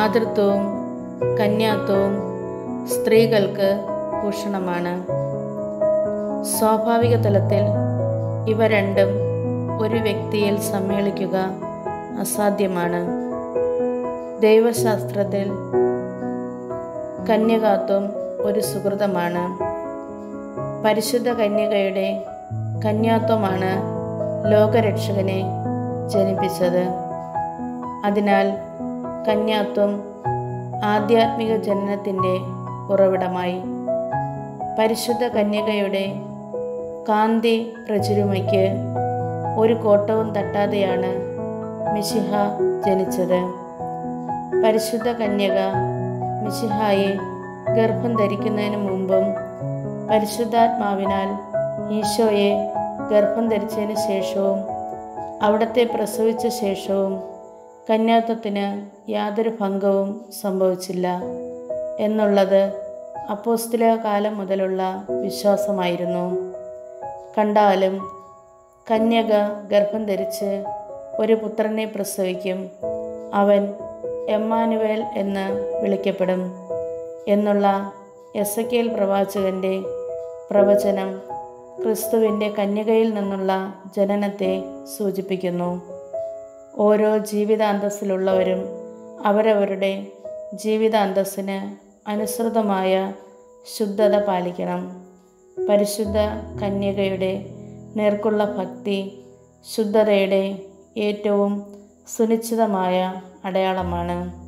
മാതൃത്വവും കന്യാത്വവും സ്ത്രീകൾക്ക് ഭൂഷണമാണ് സ്വാഭാവിക തലത്തിൽ ഇവ രണ്ടും ഒരു വ്യക്തിയിൽ സമ്മേളിക്കുക അസാധ്യമാണ് ദൈവശാസ്ത്രത്തിൽ കന്യകാത്വം ഒരു സുഹൃതമാണ് പരിശുദ്ധ കന്യകയുടെ കന്യാത്വമാണ് ലോകരക്ഷകനെ ജനിപ്പിച്ചത് അതിനാൽ കന്യാത്വം ആധ്യാത്മിക ജനനത്തിൻ്റെ ഉറവിടമായി പരിശുദ്ധ കന്യകയുടെ കാന്തി പ്രചുരുമയ്ക്ക് ഒരു കോട്ടവും തട്ടാതെയാണ് മിശിഹ ജനിച്ചത് പരിശുദ്ധ കന്യക മിശിഹായെ ഗർഭം ധരിക്കുന്നതിന് മുമ്പും പരിശുദ്ധാത്മാവിനാൽ ഈശോയെ ഗർഭം ധരിച്ചതിന് ശേഷവും അവിടത്തെ പ്രസവിച്ച ശേഷവും കന്യാത്വത്തിന് യാതൊരു ഭംഗവും സംഭവിച്ചില്ല എന്നുള്ളത് അപ്പോസ്തല കാലം മുതലുള്ള വിശ്വാസമായിരുന്നു കണ്ടാലും കന്യക ഗർഭം ധരിച്ച് ഒരു പുത്രനെ പ്രസവിക്കും അവൻ എമ്മാനുവേൽ എന്ന് വിളിക്കപ്പെടും എന്നുള്ള എസക്കേൽ പ്രവാചകൻ്റെ പ്രവചനം ക്രിസ്തുവിൻ്റെ കന്യകയിൽ നിന്നുള്ള ജനനത്തെ സൂചിപ്പിക്കുന്നു ഓരോ ജീവിതാന്തസ്സിലുള്ളവരും അവരവരുടെ ജീവിതാന്തസ്സിന് അനുസൃതമായ ശുദ്ധത പാലിക്കണം പരിശുദ്ധ കന്യകയുടെ നേർക്കുള്ള ഭക്തി ശുദ്ധതയുടെ ഏറ്റവും സുനിശ്ചിതമായ അടയാളമാണ്